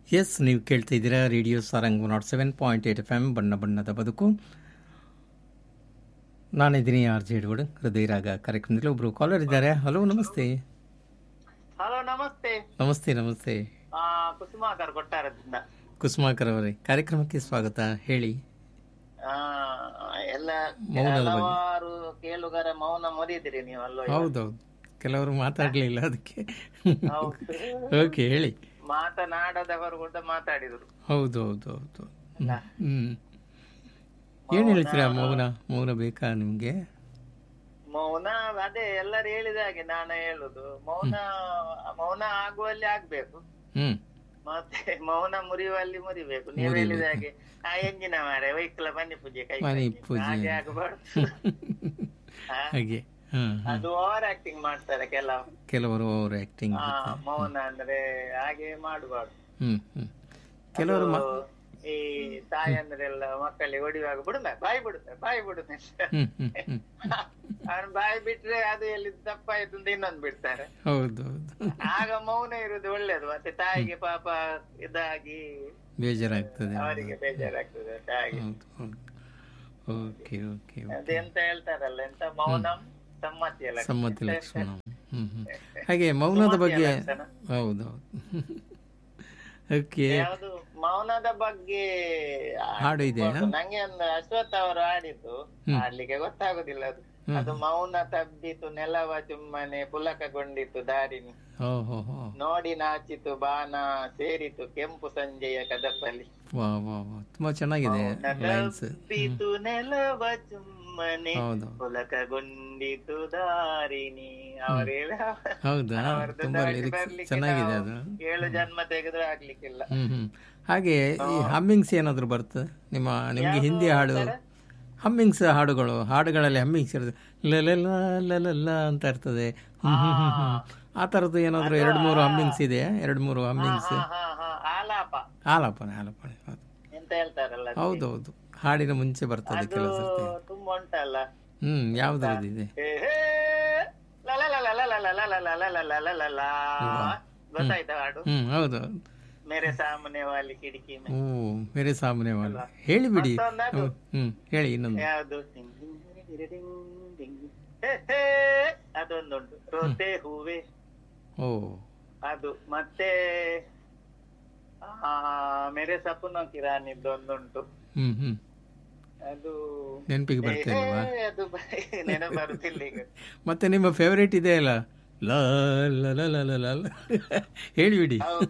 S ನೀವು ಕೇಳ್ತಾ ಇದ್ದೀರಾ radio Sarang naught seven point eight F M ಬಣ್ಣ ಬಣ್ಣದ ಬದುಕು ನಾನಿದ್ದೀನಿ ಆರ್ ಜೆ ಎಡ್ವರ್ಡ್ ಹೃದಯ ರಾಗ ಕಾರ್ಯಕ್ರಮದಲ್ಲಿ ಒಬ್ಬರು ಕಾಲರ್ ಇದ್ದಾರೆ ಹಲೋ ನಮಸ್ತೆ ಹಲೋ ನಮಸ್ತೆ ನಮಸ್ತೆ ನಮಸ್ತೆ ಆ, ಕುಸುಮಾಕರ್ ಕೊಟ್ಟಾರದಿಂದ ಕುಸುಮಾಕರ್ ಅವರೇ ಕಾರ್ಯಕ್ರಮಕ್ಕೆ ಸ್ವಾಗತ ಹೇಳಿ ಆ, ಎಲ್ಲ ಮೌನದ ಬಗ್ಗೆ. ಹಲವಾರು ಕೇಳುಗರ ಮೌನ ಮುರಿದಿರಿ ನೀವು ಅಲ್ವ ಹೌದೌದು ಕೆಲವರು ಮಾತಾಡಲಿಲ್ಲ ಅದಕ್ಕೆ ಹೌದು. ಓಕೆ ಹೇಳಿ ಮಾತನಾಡದವರು ಕೂಡ ಮಾತಾಡಿದ್ರು ಹೌದು ಹೌದು ಹೌದು ಹ್ಮ್ ಏನು ಹೇಳ್ತೀರಾ ಮೌನ ಮೌನ ಬೇಕಾ ನಿಮಗೆ ಮೌನ ಅದೇ ಎಲ್ಲರೂ ಹೇಳಿದ ಹಾಗೆ ನಾನು ಹೇಳುದು ಮೌನ ಮೌನ ಆಗುವಲ್ಲಿ ಆಗ್ಬೇಕು ಹ್ಮ್ ಮತ್ತೆ ಮೌನ ಮುರಿಯುವಲ್ಲಿ ಮುರಿಬೇಕು ನೀವು ಹೇಳಿದ ಹಾಗೆ ಆ ಎಂಜಿನ ಮಾರೆ ವೈಕಲ ಮನೆ ಪೂಜೆ ಕೈ ಮನೆ ಕಟ್ಟಿ. ಪೂಜೆ. ಹಾಗೆ ಆಗಬಾರ್ದು ಆ, ಹಾಗೆ ಹ್ಮ್ ಹ್ಮ್. ಅದು ಓವರ್ ಆಕ್ಟಿಂಗ್ ಮಾಡ್ತಾರೆ ಕೆಲವು ಕೆಲವರು ಅವ್ರ ಆಕ್ಟಿಂಗ್ ಆ, ಮೌನ ಅಂದ್ರೆ ಹಾಗೆ ಮಾಡಬಾರ್ದು ಹ್ಮ್ ಹ್ಮ್ ಕೆಲವರು ಮ- ಈ ತಾಯಂದ್ರೆಲ್ಲ ಮಕ್ಕಳಿಗೆ ಹೊಡಿವಾಗ ಬಿಡುme ಬಾಯಿ ಬಿಡುತ್ತೆ ಬಾಯಿ ಬಿಡುತ್ತೆ ಹ್ಮ್ ಹ್ಮ್ ಹ್ಮ್ ಅವ್ನು ಬಾಯಿ ಬಿಟ್ರೆ ಅದು ಎಲ್ಲಿ ತಪ್ಪಾಯ್ತು ಅಂತ ಇನ್ನೊಂದು ಬಿಡ್ತಾರೆ ಹೌದು ಹೌದು ಆಗ ಮೌನ ಇರುದು ಒಳ್ಳೇದು ಮತ್ತೆ ತಾಯಿಗೆ ಪಾಪ ಇದಾಗಿ ಬೇಜಾರಾಗ್ತದೆ ಅವರಿಗೆ ಬೇಜಾರಾಗ್ತದೆ ಅಂತ ಹಾಗೆ ಹೌದು ಹೌದು ಓಕೆ ಓಕೆ ಅದೆಂತ ಹೇಳ್ತಾರಲ್ಲ ಎಂತ ಮೌನಂ ಸಮ್ಮತಿ ಅಲ್ಲ ಸಮ್ಮತಿ ಲಕ್ಷಣ ಹ್ಮ್ ಹ್ಮ್ ಹಾಗೆ ಮೌನದ ಬಗ್ಗೆ ಲಕ್ಷಣ. ಹೌದು ಓಕೆ ಯಾವುದು ಮೌನದ ಬಗ್ಗೆ ಹಾಡು ಇದೆಯಾ ನಂಗೆ ಒಂದು ಅಶ್ವಥ್ ಅವರು ಆಡಿದ್ದು ಆಡ್ಲಿಕ್ಕೆ ಗೊತ್ತಾಗುದಿಲ್ಲ ಅದು ಅದು ಮೌನ ತಬ್ಬಿತು ನೆಲವ ಚುಮ್ಮನೆ ಪುಲಕಗೊಂಡಿತು ದಾರಿನಿ ಹೋ ಹೋ ಹೋ ನೋಡಿ ನಾಚಿತು ಬಾನ ಸೇರಿತು ಕೆಂಪು ಸಂಜೆಯ ಕದಪಲ್ಲಿ ವಾ ವಾ ವಾ ತುಂಬಾ ಚೆನ್ನಾಗಿದೆ ಲೈನ್ಸ್ ತಬ್ಬಿತು ನೆಲವ ಚುಮ್ಮನೆ ಹೌದು ಪುಲಕಗೊಂಡಿತು ದಾರಿನಿ ಅವರು ಹೇಳ ಹೌದಾ ಅವ್ರದ್ದು ತುಂಬಾ ದಾರಿ ಲಿರಿಕ್ಸ್ ಬರ್ಲಿಕ್ಕೆ ಚೆನ್ನಾಗಿದೆ ನಾವು ಅದು ಏಳು ಜನ್ಮ ತೆಗೆದ್ರು ಆಗ್ಲಿಕ್ಕಿಲ್ಲ ಹ್ಮ್ ಹ್ಮ್ ಹಾಗೆ ಈ ಹಮ್ಮಿಂಗ್ಸ್ ಏನಾದ್ರು ಬರ್ತದೆ ನಿಮ್ಮ ನಿಮ್ಗೆ ಹಿಂದಿ ಹಾಡು ಹಮ್ಮಿಂಗ್ಸ್ ಹಾಡುಗಳು ಹಾಡುಗಳಲ್ಲಿ ಹಮ್ಮಿಂಗ್ಸ್ ಇರ್ತದೆ ಲಲಲ ಲಲಲ ಅಂತ ಇರ್ತದೆ ಹ್ಮ್ ಹ್ಮ್ ಹ್ಮ್ ಹ್ಮ್. ಆ ಥರದ್ದು ಏನಾದ್ರು ಎರಡು ಮೂರು ಹಮ್ಮಿಂಗ್ಸ್ ಇದೆ ಎರಡು ಮೂರು ಹಮ್ಮಿಂಗ್ಸ್ ಹಾ ಹಾ ಹಾ ಆಲಾಪ ಆಲಾಪನೆ ಆಲಾಪನೆ ಹೌದು ಎಂತ ಹೇಳ್ತಾರಲ್ಲ ಅದು. ಹೌದೌದು ಹಾಡಿನ ಮುಂಚೆ ಬರ್ತದೆ ಅದು ಕೆಲವು ಸರ್ತಿ ತುಂಬಾ ಉಂಟಲ್ಲ ಹ್ಮ್ ಯಾವ್ದ್ರದ್ದು ಇದೆ ಹೇ ಹೇ, ಲ ಲ ಲ ಲ ಲ ಲ ಲ ಲ ಲ ಲ ಲ ಲ ಲ ಲ ಲ. ಗೊತ್ತಾಯ್ತಾ ಹಾಡು ಹ್ಮ್ ಹೌದು ಮೇರೆ ಸಾಮನೆ ವಾಲಿ ಕಿಟಕಿ ಮೇ. ಓ ಮೇರೆ ಸಾಮನೆ ವಾಲ ಹೇಳಿಬಿಡಿ ಮತ್ತೊಂದದು. ಹ್ಮ್, ಹ್ಮ್ ಹೇಳಿ ಇನ್ನೊಂದು ಯಾವ್ದು ಟಿಂಗ್ ಟಿಂಗ್ ಟಿಂಗ್ ಟಿಂಗ್ ಟಿಂಗ್. ಹೇ ಹೇ, ಅದೊಂದುಂಟು ರೋತೆ ಹೂವೆ ಓ ಅದು ಮತ್ತೆ ಆ ಮೇರೆ ಸಪುನ ಕಿರಾನಿದ್ದು ಒಂದುಂಟು ಹ್ಮ್ ಹ್ಮ್ ಅದು ನೆನಪಿಗೆ ಹೇ ಬರ್ತಾ ಹೇ, ಇಲ್ವಾ ಅದು ನೆನಪು ಬರುತ್ತಿಲ್ಲ ಈಗ ಮತ್ತೆ ನಿಮ್ಮ ಫೇವರೇಟ್ ಇದೆ ಅಲ್ಲ ಲ ಲ ಲ ಲ ಲ ಲ ಲ. ಹೇಳಿಬಿಡಿ ಹೌದು.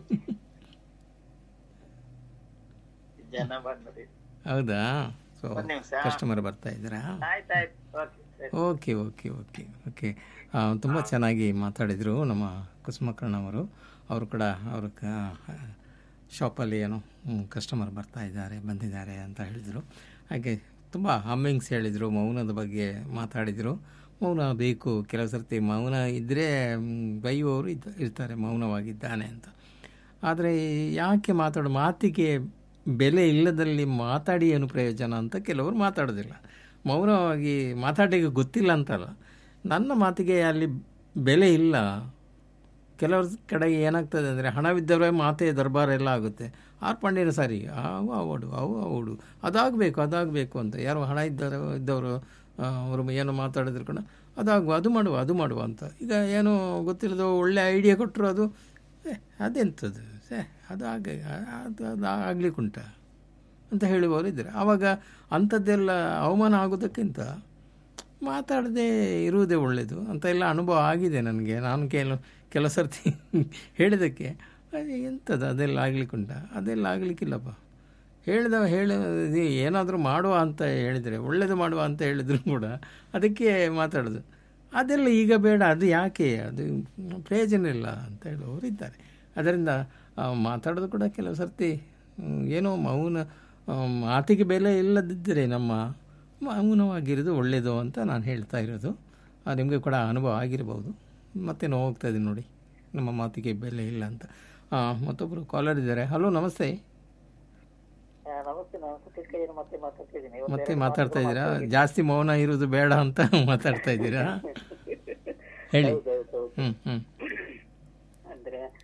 ಜನ ಬಂದ್ರಿ ಹೌದಾ ಸೊ ಒಂದ್ ನಿಮಿಷ ಕಸ್ಟಮರ್ ಬರ್ತಾ ಇದ್ದೀರಾ ಆಯ್ತಾಯ್ತು ಓಕೆ ಸರಿ ಓಕೆ ಓಕೆ ಓಕೆ ಓಕೆ ತುಂಬ ಚೆನ್ನಾಗಿ ಮಾತಾಡಿದರು ನಮ್ಮ ಕುಸುಮಕರ್ಣವರು ಅವರು ಕೂಡ ಅವ್ರ ಶಾಪಲ್ಲಿ ಏನೋ ಕಸ್ಟಮರ್ ಬರ್ತಾ ಇದ್ದಾರೆ ಬಂದಿದ್ದಾರೆ ಅಂತ ಹೇಳಿದರು ಹಾಗೆ ತುಂಬ ಹಮ್ಮಿಂಗ್ಸ್ ಹೇಳಿದರು ಮೌನದ ಬಗ್ಗೆ ಮಾತಾಡಿದರು ಮೌನ ಬೇಕು ಕೆಲವು ಸರ್ತಿ ಮೌನ ಇದ್ದರೆ ಬೈಯುವವರು ಇದ್ದ ಇರ್ತಾರೆ ಮೌನವಾಗಿದ್ದಾನೆ ಅಂತ ಆದರೆ ಯಾಕೆ ಮಾತಾಡೋ ಮಾತಿಗೆ ಬೆಲೆ ಇಲ್ಲದಲ್ಲಿ ಮಾತಾಡಿ ಏನು ಪ್ರಯೋಜನ ಅಂತ ಕೆಲವರು ಮಾತಾಡೋದಿಲ್ಲ ಮೌನವಾಗಿ ಮಾತಾಡಿಗೆ ಗೊತ್ತಿಲ್ಲ ಅಂತಲ್ಲ ನನ್ನ ಮಾತಿಗೆ ಅಲ್ಲಿ ಬೆಲೆ ಇಲ್ಲ ಕೆಲವ್ರ ಕಡೆಗೆ ಏನಾಗ್ತದೆ ಅಂದರೆ ಹಣವಿದ್ದವರೇ ಮಾತೆ ದರ್ಬಾರ್ ಎಲ್ಲ ಆಗುತ್ತೆ ಆರ್ ಪಾಂಡ್ಯನ ಸರಿ ಅವು ಅವಡು ಅವು ಅವಡು ಅದಾಗಬೇಕು ಅದಾಗಬೇಕು ಅಂತ ಯಾರು ಹಣ ಇದ್ದಾರೆ ಇದ್ದವರು ಆ, ಅವರು ಏನು ಮಾತಾಡಿದ್ರು ಕೂಡ ಅದಾಗುವ ಅದು ಮಾಡುವ ಅದು ಮಾಡುವ ಅಂತ ಈಗ ಏನು ಗೊತ್ತಿಲ್ಲದ ಒಳ್ಳೆ ಐಡಿಯಾ ಕೊಟ್ಟರು ಅದು ಏ, ಅದೆಂಥದ್ದು ಸೇ ಅದು ಆಗ ಅದು ಅದು ಆಗ್ಲಿಕ್ಕುಂಟ ಅಂತ ಹೇಳುವವರು ಇದ್ದಾರೆ ಆವಾಗ ಅಂಥದ್ದೆಲ್ಲ ಅವಮಾನ ಆಗೋದಕ್ಕಿಂತ ಮಾತಾಡದೆ ಇರುವುದೇ ಒಳ್ಳೆಯದು ಅಂತ ಎಲ್ಲ ಅನುಭವ ಆಗಿದೆ ನನಗೆ ನಾನು ಕೆಲ ಕೆಲವು ಸರ್ತಿ ಹೇಳಿದ್ದಕ್ಕೆ ಅದು ಎಂಥದ್ದು ಅದೆಲ್ಲ ಆಗ್ಲಿಕ್ಕುಂಟ ಅದೆಲ್ಲ ಆಗಲಿಕ್ಕಿಲ್ಲಪ್ಪ ಹೇಳಿದವ ಹೇಳ ಏನಾದರೂ ಮಾಡುವ ಅಂತ ಹೇಳಿದರೆ ಒಳ್ಳೇದು ಮಾಡುವ ಅಂತ ಹೇಳಿದ್ರು ಕೂಡ ಅದಕ್ಕೆ ಮಾತಾಡೋದು ಅದೆಲ್ಲ ಈಗ ಬೇಡ ಅದು ಯಾಕೆ ಅದು ಪ್ರಯೋಜನ ಇಲ್ಲ ಅಂತ ಹೇಳುವವರು ಇದ್ದಾರೆ ಅದರಿಂದ ಆ, ಮಾತಾಡೋದು ಕೂಡ ಕೆಲವು ಸರ್ತಿ ಹ್ಮ್, ಏನೋ ಮೌನ ಆ, ಮಾತಿಗೆ ಬೆಲೆ ಇಲ್ಲದಿದ್ದರೆ ನಮ್ಮ ಮೌನವಾಗಿರೋದು ಒಳ್ಳೆಯದು ಅಂತ ನಾನು ಹೇಳ್ತಾ ಇರೋದು ಆ, ನಿಮಗೆ ಕೂಡ ಅನುಭವ ಆಗಿರ್ಬೋದು ಮತ್ತೇನೋ ಹೋಗ್ತಾ ಇದೆ ನೋಡಿ ನಮ್ಮ ಮಾತಿಗೆ ಬೆಲೆ ಇಲ್ಲ ಅಂತ ಆ, ಮತ್ತೊಬ್ಬರು ಕಾಲರ್ ಇದ್ದಾರೆ ಹಲೋ ನಮಸ್ತೆ ನಮಸ್ತೆ ನಾನು ಸತೀಶ್ ಕೈಯನ್ನು ಮತ್ತೆ ಮಾತಾಡ್ತಿದ್ದೀನಿ ಮತ್ತೆ ಮಾತಾಡ್ತಾ ಇದ್ದೀರಾ ಜಾಸ್ತಿ ಮೌನ ಇರೋದು ಬೇಡ ಅಂತ ಮಾತಾಡ್ತಾ ಇದ್ದೀರಾ ಹೇಳಿ ಹ್ಮ್ ಹ್ಮ್ ಅಂದ್ರೆ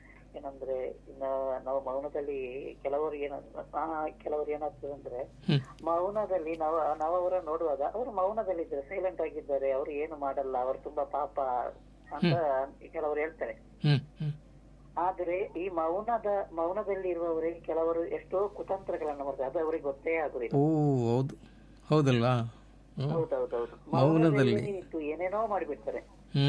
ಏನಂದ್ರೆ ಇನ್ನ ನಾವು ಮೌನದಲ್ಲಿ ಕೆಲವರು ಏನ ಆ, ಕೆಲವರು ಏನಾಗ್ತದೆ ಅಂದ್ರೆ ಹ್ಮ್. ಮೌನದಲ್ಲಿ ನಾವು ನಾವು ಅವರ ನೋಡುವಾಗ ಅವರು ಮೌನದಲ್ಲಿ ಇದ್ದಾರೆ ಸೈಲೆಂಟ್ ಆಗಿದ್ದಾರೆ ಅವರು ಏನು ಮಾಡಲ್ಲ ಅವರು ತುಂಬಾ ಪಾಪ ಅಂತ ಕೆಲವರು ಹೇಳ್ತಾರೆ ಹ್ಞೂ ಹ್ಞೂ ಆದ್ರೆ ಈ ಮೌನದ ಮೌನದಲ್ಲಿ ಇರುವವರಿಗೆ ಕೆಲವರು ಎಷ್ಟೋ ಕುತಂತ್ರಗಳನ್ನ ಮಾಡ್ತಾರೆ ಅದು ಅವರಿಗೆ ಗೊತ್ತೇ ಆಗುದಿಲ್ಲ ಓ ಹೌದು ಹೌದಲ್ವಾ ಹ್ಞೂ ಹೌದೌದೌದು ಮೌನದಲ್ಲಿ. ಇದ್ದು ಏನೇನೋ ಮಾಡಿಬಿಡ್ತಾರೆ ಹ್ಞೂ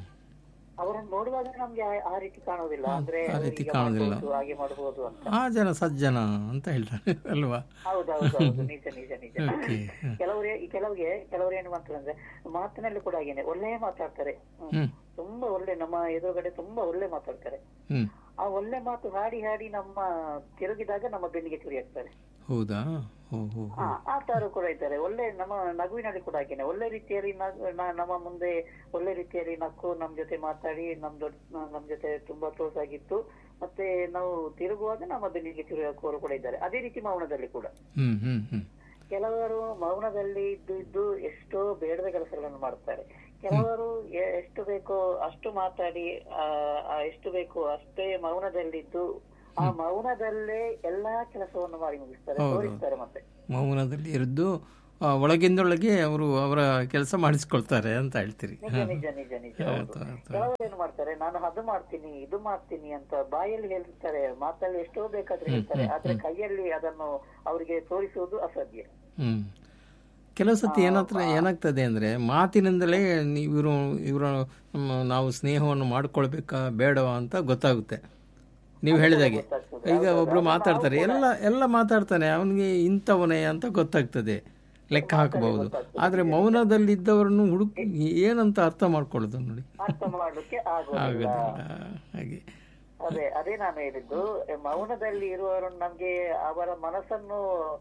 ಅವರನ್ನು ನೋಡುವಾಗ ನಮ್ಗೆ ಆ- ಆ ರೀತಿ ಕಾಣುವುದಿಲ್ಲ ಅಂದ್ರೆ ಆ ಅವ್ರು ರೀತಿ ಹೀಗೆ ಕಾಣುವುದಿಲ್ಲ. ಮಾಡ್ಬೋದು, ಹಾಗೆ ಮಾಡಬಹುದು ಅಂತ ಆ ಜನ ಸಜ್ಜನ ಅಂತ ಹೇಳ್ತಾರೆ ಅಲ್ವಾ ಹೌದೌದೌದು ನಿಜ ನಿಜ ನಿಜ ಓಕೆ ಕೆಲವರು ಈ ಕೆಲವ್ರಿಗೆ ಕೆಲವರು ಏನು ಮಾಡ್ತಾರೆ ಅಂದ್ರೆ ಮಾತಿನಲ್ಲಿ ಕೂಡ ಹಾಗೇನೆ ಒಳ್ಳೆ ಮಾತಾಡ್ತಾರೆ ಹ್ಮ್. ಹ್ಞೂ ತುಂಬಾ ಒಳ್ಳೆ ನಮ್ಮ ಎದುರುಗಡೆ ತುಂಬಾ ಒಳ್ಳೆ ಮಾತಾಡ್ತಾರೆ ಹ್ಞೂ ಆ ಒಳ್ಳೆ ಮಾತು ಹಾಡಿ ಹಾಡಿ ನಮ್ಮ ತಿರುಗಿದಾಗ ನಮ್ಮ ಬೆನ್ನಿಗೆ ಚುರಿ ಆಗ್ತಾರೆ ಹೌದಾ ಓ ಹೋ ಆ ಆ ತರ ಕೂಡ ಇದ್ದಾರೆ ಒಳ್ಳೆ ನಮ್ಮ ನಗುವಿನಲ್ಲಿ ಕೂಡ ಹಾಗೇನೆ ಒಳ್ಳೆ ರೀತಿಯಲ್ಲಿ ನಗು- ನ- ನಮ್ಮ ಮುಂದೆ ಒಳ್ಳೆ ರೀತಿಯಲ್ಲಿ ನಕ್ಕು ನಮ್ ಜೊತೆ ಮಾತಾಡಿ ನಮ್ ದೊಡ್ಡ ನಮ್ ಜೊತೆ ತುಂಬಾ ಕ್ಲೋಸ್ ಆಗಿತ್ತು ಮತ್ತೆ ನಾವು ತಿರುಗುವಾಗ ನಮ್ಮ ಬೆನ್ನಿಗೆ ಚುರಿ ಹಾಕುವವರು ಕೂಡ ಇದ್ದಾರೆ ಅದೇ ರೀತಿ ಮೌನದಲ್ಲಿ ಕೂಡ ಹ್ಞೂ ಹ್ಞೂ ಹ್ಞೂ ಕೆಲವರು ಮೌನದಲ್ಲಿ ಇದ್ದು ಇದ್ದು ಎಷ್ಟೋ ಬೇಡದ ಕೆಲಸಗಳನ್ನು ಮಾಡ್ತಾರೆ ಕೆಲವರು ಎ- ಎಷ್ಟು ಬೇಕೋ ಅಷ್ಟು ಮಾತಾಡಿ ಆ ಆ ಎಷ್ಟು ಬೇಕೋ ಅಷ್ಟೇ ಮೌನದಲ್ಲಿದ್ದು ಆ ಮೌನದಲ್ಲೇ ಎಲ್ಲಾ ಕೆಲಸವನ್ನು ಮಾಡಿ ಮುಗಿಸ್ತಾರೆ ಹೌದು. ತೋರಿಸ್ತಾರೆ ಮತ್ತೆ ಮೌನದಲ್ಲಿ ಇದ್ದು ಆ, ಒಳಗಿಂದೊಳಗೆ ಅವರು ಅವರ ಕೆಲಸ ಮಾಡಿಸ್ಕೊಳ್ತಾರೆ ಅಂತ ಹೇಳ್ತೀರಿ ನಿಜ ನಿಜ ನಿಜ ನಿಜ ಹೌದು. ಕೆಲವರು ಏನು ಮಾಡ್ತಾರೆ ನಾನು ಅದು ಮಾಡ್ತೀನಿ ಇದು ಮಾಡ್ತೀನಿ ಅಂತ ಬಾಯಲ್ಲಿ ಹೇಳ್ತಾರೆ ಮಾತಲ್ಲಿ ಎಷ್ಟೋ ಬೇಕಾದ್ರೆ ಹೇಳ್ತಾರೆ ಆದ್ರೆ ಕೈಯಲ್ಲಿ ಅದನ್ನು ಅವರಿಗೆ ತೋರಿಸುವುದು ಅಸಾಧ್ಯ ಹ್ಞೂ ಕೆಲವು ಸತಿ ಏನಾಗ್ತ ಏನಾಗ್ತದೆ ಅಂದರೆ ಮಾತಿನಿಂದಲೇ ಇವರು ಇವರು ನಾವು ಸ್ನೇಹವನ್ನು ಮಾಡ್ಕೊಳ್ಬೇಕಾ ಬೇಡವಾ ಅಂತ ಗೊತ್ತಾಗುತ್ತೆ ನೀವು ಹೇಳಿದಾಗೆ ಈಗ ಒಬ್ರು ಮಾತಾಡ್ತಾರೆ ಎಲ್ಲ ಎಲ್ಲ ಮಾತಾಡ್ತಾನೆ ಅವನಿಗೆ ಇಂಥವನೇ ಅಂತ ಗೊತ್ತಾಗ್ತದೆ ಲೆಕ್ಕ ಹಾಕಬಹುದು ಆದರೆ ಮೌನದಲ್ಲಿದ್ದವರನ್ನು ಹುಡುಕ್ ಏನಂತ ಅರ್ಥ ಮಾಡ್ಕೊಳ್ಳೋದು ನೋಡಿ ಅರ್ಥ ಮಾಡ್ಲಿಕ್ಕೆ ಆಗೋದಿಲ್ಲ ಆಗೋದಿಲ್ಲ ಹಾಗೆ ಅದೇ ಅದೇ ನಾನು ಹೇಳಿದ್ದು ಎ, ಮೌನದಲ್ಲಿ ಇರುವವರು ನಮ್ಗೆ ಅವರ ಮನಸ್ಸನ್ನು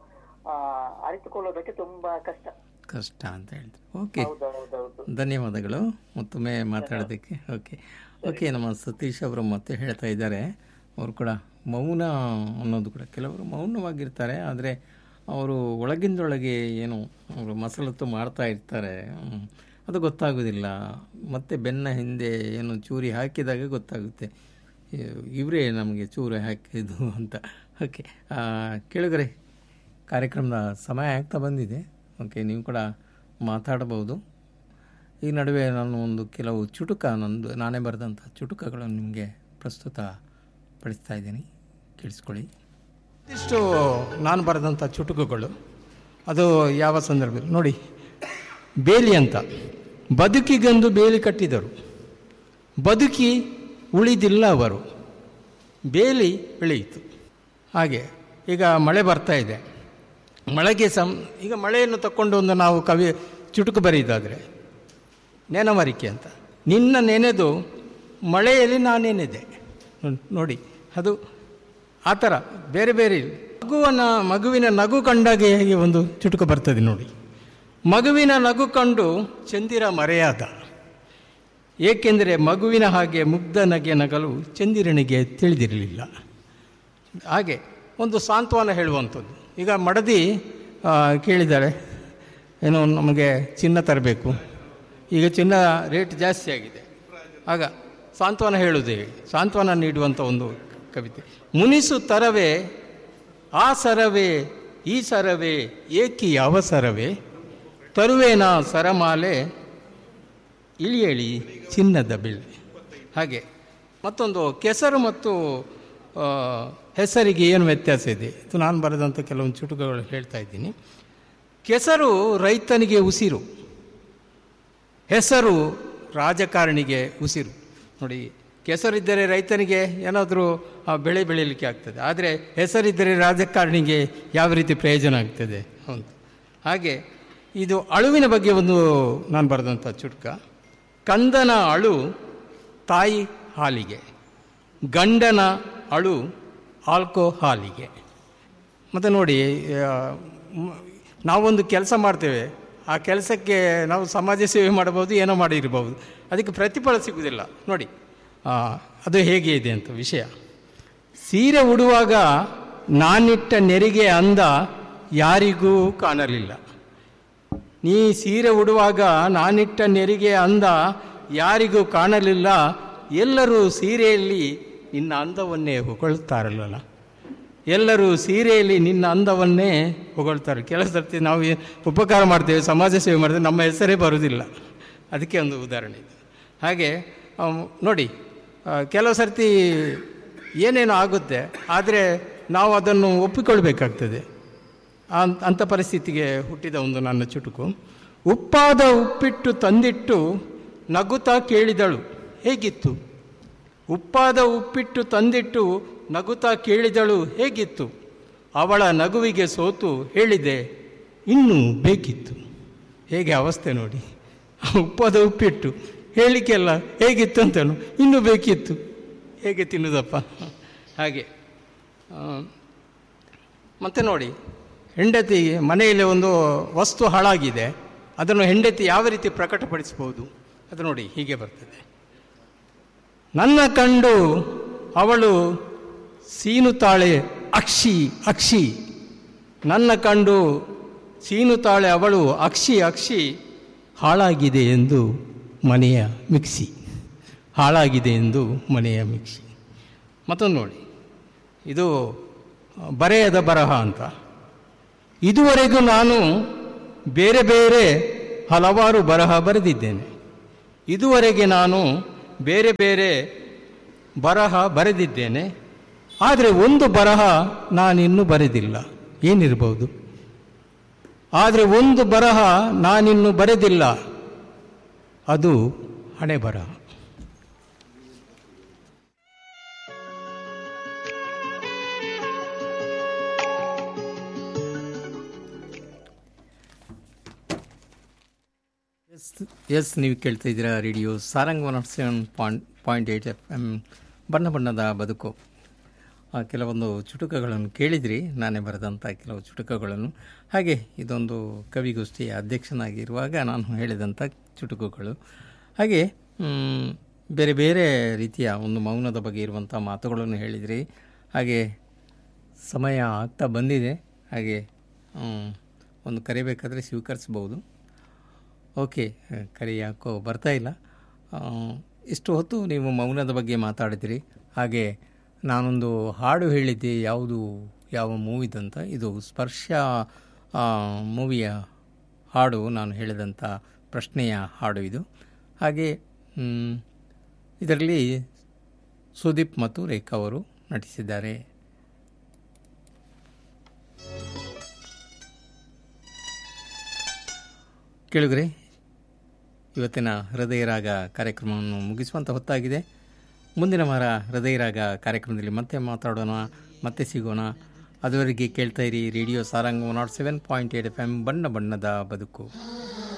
ಆ ಅರಿತುಕೊಳ್ಳೋದಕ್ಕೆ ತುಂಬಾ ಕಷ್ಟ ಕಷ್ಟ ಅಂತ ಹೇಳ್ತಾರೆ ಓಕೆ ಹೌದೌದೌದು ಧನ್ಯವಾದಗಳು ಮತ್ತೊಮ್ಮೆ ಮಾತಾಡೋದಕ್ಕೆ ಓಕೆ ಓಕೆ ನಮ್ಮ ಸತೀಶ್ ಅವರು ಮತ್ತೆ ಹೇಳ್ತಾ ಇದ್ದಾರೆ ಅವರು ಕೂಡ ಮೌನ ಅನ್ನೋದು ಕೂಡ ಕೆಲವರು ಮೌನವಾಗಿರ್ತಾರೆ ಆದರೆ ಅವರು ಒಳಗಿಂದೊಳಗೆ ಏನು ಅವರು ಮಸಲತ್ತು ಮಾಡ್ತಾ ಇರ್ತಾರೆ ಹ್ಮ್. ಅದು ಗೊತ್ತಾಗೋದಿಲ್ಲ ಮತ್ತೆ ಬೆನ್ನ ಹಿಂದೆ ಏನು ಚೂರಿ ಹಾಕಿದಾಗ ಗೊತ್ತಾಗುತ್ತೆ ಇವರೇ ನಮಗೆ ಚೂರಿ ಹಾಕಿದ್ದು ಅಂತ ಓಕೆ ಕೇಳಿದ್ರೆ ಕಾರ್ಯಕ್ರಮದ ಸಮಯ ಆಗ್ತಾ ಬಂದಿದೆ ಓಕೆ ನೀವು ಕೂಡ ಮಾತಾಡಬಹುದು ಈ ನಡುವೆ ನಾನು ಒಂದು ಕೆಲವು ಚುಟುಕ ನಂದು ನಾನೇ ಬರೆದಂಥ ಚುಟುಕಗಳನ್ನು ನಿಮಗೆ ಪ್ರಸ್ತುತ ಪಡಿಸ್ತಾ ಇದ್ದೀನಿ ಕೇಳಿಸ್ಕೊಳ್ಳಿ ಇಷ್ಟು ನಾನು ಬರೆದಂಥ ಚುಟುಕುಗಳು ಅದು ಯಾವ ಸಂದರ್ಭದಲ್ಲಿ ನೋಡಿ ಬೇಲಿ ಅಂತ ಬದುಕಿಗೆಂದು ಬೇಲಿ ಕಟ್ಟಿದರು ಬದುಕಿ ಉಳಿದಿಲ್ಲ ಅವರು ಬೇಲಿ ಬೆಳೆಯಿತು ಹಾಗೆ ಈಗ ಮಳೆ ಬರ್ತಾ ಇದೆ ಮಳೆಗೆ ಸಂ ಈಗ ಮಳೆಯನ್ನು ತಕ್ಕೊಂಡು ಒಂದು ನಾವು ಕವಿ ಚುಟುಕು ಬರೆಯೋದಾದರೆ ನೆನವರಿಕೆ ಅಂತ ನಿನ್ನ ನೆನೆದು ಮಳೆಯಲ್ಲಿ ನಾನು ನೆನೆದೆ ನೋಡಿ ಅದು ಆ ಥರ ಬೇರೆ ಬೇರೆ ಮಗುವನ ಮಗುವಿನ ನಗು ಕಂಡಾಗೆ ಹೇಗೆ ಒಂದು ಚುಟುಕು ಬರ್ತದೆ ನೋಡಿ ಮಗುವಿನ ನಗು ಕಂಡು ಚಂದಿರ ಮರೆಯಾದ ಏಕೆಂದರೆ ಮಗುವಿನ ಹಾಗೆ ಮುಗ್ಧ ನಗೆ ನಗಲು ಚಂದಿರನಿಗೆ ತಿಳಿದಿರಲಿಲ್ಲ ಹಾಗೆ ಒಂದು ಸಾಂತ್ವನ ಹೇಳುವಂಥದ್ದು ಈಗ ಮಡದಿ ಆ, ಕೇಳಿದ್ದಾರೆ ಏನೋ ನಮಗೆ ಚಿನ್ನ ತರಬೇಕು ಈಗ ಚಿನ್ನ ರೇಟ್ ಜಾಸ್ತಿ ಆಗಿದೆ ಆಗ ಸಾಂತ್ವನ ಹೇಳುವುದೇ ಸಾಂತ್ವನ ನೀಡುವಂಥ ಒಂದು ಕವಿತೆ ಮುನಿಸು ತರವೇ ಆ ಸರವೇ ಈ ಸರವೇ ಏಕಿ ಯಾವ ಸರವೇ ತರುವೇನ ಸರಮಾಲೆ ಇಳಿಯಳಿ ಚಿನ್ನದ ಬೆಳ್ಳಿ ಹಾಗೆ ಮತ್ತೊಂದು ಕೆಸರು ಮತ್ತು ಆ, ಹೆಸರಿಗೆ ಏನು ವ್ಯತ್ಯಾಸ ಇದೆ ಇದು ನಾನು ಬರೆದಂಥ ಕೆಲವೊಂದು ಚುಟುಕಗಳು ಹೇಳ್ತಾ ಇದ್ದೀನಿ ಕೆಸರು ರೈತನಿಗೆ ಉಸಿರು ಹೆಸರು ರಾಜಕಾರಣಿಗೆ ಉಸಿರು ನೋಡಿ ಕೆಸರಿದ್ದರೆ ರೈತನಿಗೆ ಏನಾದರೂ ಆ ಬೆಳೆ ಬೆಳೀಲಿಕ್ಕೆ ಆಗ್ತದೆ ಆದರೆ ಹೆಸರಿದ್ದರೆ ರಾಜಕಾರಣಿಗೆ ಯಾವ ರೀತಿ ಪ್ರಯೋಜನ ಆಗ್ತದೆ ಹೌದು ಹಾಗೆ ಇದು ಅಳುವಿನ ಬಗ್ಗೆ ಒಂದು ನಾನು ಬರೆದಂಥ ಚುಟ್ಕ ಕಂದನ ಅಳು ತಾಯಿ ಹಾಲಿಗೆ ಗಂಡನ ಅಳು ಆಲ್ಕೋಹಾಲಿಗೆ ಮತ್ತು ನೋಡಿ ಆ, ಮ್- ನಾವೊಂದು ಕೆಲಸ ಮಾಡ್ತೇವೆ ಆ ಕೆಲಸಕ್ಕೆ ನಾವು ಸಮಾಜ ಸೇವೆ ಮಾಡಬಹುದು ಏನೋ ಮಾಡಿರ್ಬೋದು ಅದಕ್ಕೆ ಪ್ರತಿಫಲ ಸಿಗುವುದಿಲ್ಲ ನೋಡಿ ಆ, ಅದು ಹೇಗೆ ಇದೆ ಅಂತ ವಿಷಯ ಸೀರೆ ಉಡುವಾಗ ನಾನಿಟ್ಟ ನೆರಿಗೆ ಅಂದ ಯಾರಿಗೂ ಕಾಣಲಿಲ್ಲ ನೀ ಸೀರೆ ಉಡುವಾಗ ನಾನಿಟ್ಟ ನೆರಿಗೆ ಅಂದ ಯಾರಿಗೂ ಕಾಣಲಿಲ್ಲ ಎಲ್ಲರೂ ಸೀರೆಯಲ್ಲಿ ನಿನ್ನ ಅಂದವನ್ನೇ ಹೊಗಳ್ತಾರಲ್ಲ ಎಲ್ಲರೂ ಸೀರೆಯಲ್ಲಿ ನಿನ್ನ ಅಂದವನ್ನೇ ಹೊಗಳ್ತಾರೆ ಕೆಲವು ಸರ್ತಿ ನಾವು ಏ- ಉಪಕಾರ ಮಾಡ್ತೇವೆ ಸಮಾಜ ಸೇವೆ ಮಾಡ್ತೇವೆ ನಮ್ಮ ಹೆಸರೇ ಬರುವುದಿಲ್ಲ ಅದಕ್ಕೆ ಒಂದು ಉದಾಹರಣೆ ಇದು ಹಾಗೆ ಅಮ್, ನೋಡಿ ಆ, ಕೆಲವು ಸರ್ತಿ ಏನೇನೋ ಆಗುತ್ತೆ ಆದರೆ ನಾವು ಅದನ್ನು ಒಪ್ಪಿಕೊಳ್ಬೇಕಾಗ್ತದೆ ಅಂ- ಅಂಥ ಪರಿಸ್ಥಿತಿಗೆ ಹುಟ್ಟಿದ ಒಂದು ನನ್ನ ಚುಟುಕು ಉಪ್ಪಾದ ಉಪ್ಪಿಟ್ಟು ತಂದಿಟ್ಟು ನಗುತ್ತಾ ಕೇಳಿದಳು ಹೇಗಿತ್ತು ಉಪ್ಪಾದ ಉಪ್ಪಿಟ್ಟು ತಂದಿಟ್ಟು ನಗುತ್ತಾ ಕೇಳಿದಳು ಹೇಗಿತ್ತು ಅವಳ ನಗುವಿಗೆ ಸೋತು ಹೇಳಿದೆ ಇನ್ನೂ ಬೇಕಿತ್ತು ಹೇಗೆ ಅವಸ್ಥೆ ನೋಡಿ ಉಪ್ಪಾದ ಉಪ್ಪಿಟ್ಟು ಹೇಳಲಿಕ್ಕೆಲ್ಲ ಹೇಗಿತ್ತು ಅಂತೇಳು ಇನ್ನೂ ಬೇಕಿತ್ತು ಹೇಗೆ ತಿನ್ನುವುದಪ್ಪ ಹಾಗೆ ಆ, ಮತ್ತೆ ನೋಡಿ ಹೆಂಡತಿ ಮನೆಯಲ್ಲಿ ಒಂದು ವಸ್ತು ಹಾಳಾಗಿದೆ ಅದನ್ನು ಹೆಂಡತಿ ಯಾವ ರೀತಿ ಪ್ರಕಟಪಡಿಸ್ಬೋದು ಅದು ನೋಡಿ ಹೀಗೆ ಬರ್ತದೆ ನನ್ನ ಕಂಡು ಅವಳು ಸೀನುತ್ತಾಳೆ ಅಕ್ಷಿ ಅಕ್ಷಿ ನನ್ನ ಕಂಡು ಸೀನುತ್ತಾಳೆ ಅವಳು ಅಕ್ಷಿ ಅಕ್ಷಿ ಹಾಳಾಗಿದೆ ಎಂದು ಮನೆಯ ಮಿಕ್ಸಿ ಹಾಳಾಗಿದೆ ಎಂದು ಮನೆಯ ಮಿಕ್ಸಿ ಮತ್ತೊಂದು ನೋಡಿ ಇದು ಬರೆಯದ ಬರಹ ಅಂತ ಇದುವರೆಗೂ ನಾನು ಬೇರೆ ಬೇರೆ ಹಲವಾರು ಬರಹ ಬರೆದಿದ್ದೇನೆ ಇದುವರೆಗೆ ನಾನು ಬೇರೆ ಬೇರೆ ಬರಹ ಬರೆದಿದ್ದೇನೆ ಆದರೆ ಒಂದು ಬರಹ ನಾನಿನ್ನೂ ಬರೆದಿಲ್ಲ ಏನಿರ್ಬೋದು ಆದರೆ ಒಂದು ಬರಹ ನಾನಿನ್ನು ಬರೆದಿಲ್ಲ ಅದು ಹಣೆ ಬರಹ ಎಸ್ ಎಸ್ ನೀವು ಕೇಳ್ತಾ ಇದ್ದೀರಾ radio Sarang one naught seven point point eight F M ಬಣ್ಣ ಬಣ್ಣದ ಬದುಕು ಆ ಕೆಲವೊಂದು ಚುಟುಕಗಳನ್ನು ಕೇಳಿದ್ರಿ ನಾನೇ ಬರೆದಂಥ ಕೆಲವು ಚುಟುಕಗಳನ್ನು ಹಾಗೆ ಇದೊಂದು ಕವಿಗೋಷ್ಠಿಯ ಅಧ್ಯಕ್ಷನಾಗಿರುವಾಗ ನಾನು ಹೇಳಿದಂಥ ಚುಟುಕುಗಳು ಹಾಗೆ ಮ್, ಬೇರೆ ಬೇರೆ ರೀತಿಯ ಒಂದು ಮೌನದ ಬಗ್ಗೆ ಇರುವಂಥ ಮಾತುಗಳನ್ನು ಹೇಳಿದ್ರಿ ಹಾಗೆ ಸಮಯ ಆಗ್ತಾ ಬಂದಿದೆ ಹಾಗೆ ಮ್, ಒಂದು ಕರಿಬೇಕಾದ್ರೆ ಸ್ವೀಕರಿಸ್ಬೋದು ಓಕೆ ಕರೆ ಯಾಕೋ ಬರ್ತಾ ಇಲ್ಲ ಆ, ಇಷ್ಟು ಹೊತ್ತು ನೀವು ಮೌನದ ಬಗ್ಗೆ ಮಾತಾಡಿದಿರಿ ಹಾಗೆ ನಾನೊಂದು ಹಾಡು ಹೇಳಿದ್ದೆ ಯಾವುದು ಯಾವ ಮೂವಿದಂತ ಇದು ಸ್ಪರ್ಶ ಆ, ಮೂವಿಯ ಹಾಡು ನಾನು ಹೇಳಿದಂಥ ಪ್ರಶ್ನೆಯ ಹಾಡು ಇದು ಹಾಗೆ ಮ್, ಇದರಲ್ಲಿ ಸುದೀಪ್ ಮತ್ತು ರೇಖಾ ಅವರು ನಟಿಸಿದ್ದಾರೆ ಕೇಳಿದ್ರೆ ಇವತ್ತಿನ ಹೃದಯ ರಾಗ ಕಾರ್ಯಕ್ರಮವನ್ನು ಮುಗಿಸುವಂಥ ಹೊತ್ತಾಗಿದೆ ಮುಂದಿನ ವಾರ ಹೃದಯ ರಾಗ ಕಾರ್ಯಕ್ರಮದಲ್ಲಿ ಮತ್ತೆ ಮಾತಾಡೋಣ ಮತ್ತೆ ಸಿಗೋಣ ಅದುವರೆಗೆ ಕೇಳ್ತಾ ಇರಿ radio Sarang naught seven point eight F M ಬಣ್ಣ ಬಣ್ಣದ ಬದುಕು